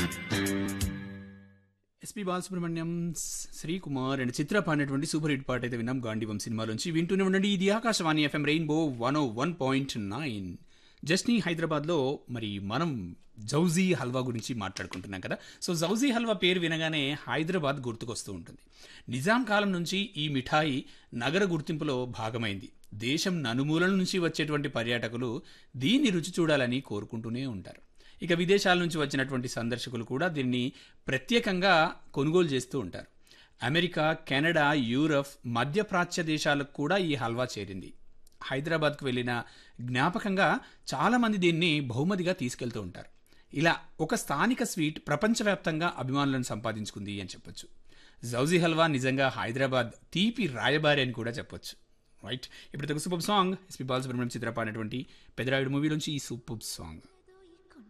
SP Balasubrahmanyam స్- Srikumar and చిత్ర పాడినటువంటి super hit పాట అయితే విన్నాం గాంధీవం సినిమాలోంచి వింటూనే ఉండండి ఇది Akashvani FM rainbow one o one point nine జస్నీ హైదరాబాద్లో మరి మనం జౌజీ హల్వా గురించి మాట్లాడుకుంటున్నాం కదా సో జౌజీ హల్వా పేరు వినగానే హైదరాబాద్ గుర్తుకొస్తూ ఉంటుంది నిజాం కాలం నుంచి ఈ మిఠాయి నగర గుర్తింపులో భాగమైంది దేశం నలుమూలల నుంచి వచ్చేటువంటి పర్యాటకులు దీన్ని రుచి చూడాలని కోరుకుంటూనే ఉంటారు ఇక విదేశాల నుంచి వచ్చినటువంటి సందర్శకులు కూడా దీన్ని ప్రత్యేకంగా కొనుగోలు చేస్తూ ఉంటారు అమెరికా కెనడా యూరప్ మధ్యప్రాచ్య దేశాలకు కూడా ఈ హల్వా చేరింది హైదరాబాద్కు వెళ్ళిన జ్ఞాపకంగా చాలామంది దీన్ని బహుమతిగా తీసుకెళ్తూ ఉంటారు ఇలా ఒక స్థానిక స్వీట్ ప్రపంచవ్యాప్తంగా అభిమానులను సంపాదించుకుంది అని చెప్పొచ్చు జౌజీ హల్వా నిజంగా హైదరాబాద్ తీపి రాయబారి అని కూడా చెప్పొచ్చు రైట్ ఇప్పుడు ఒక super song SP Balasubrahmanyam Chitra పాడినటువంటి పెదరాయుడు మూవీ నుంచి ఈ సూపర్ సాంగ్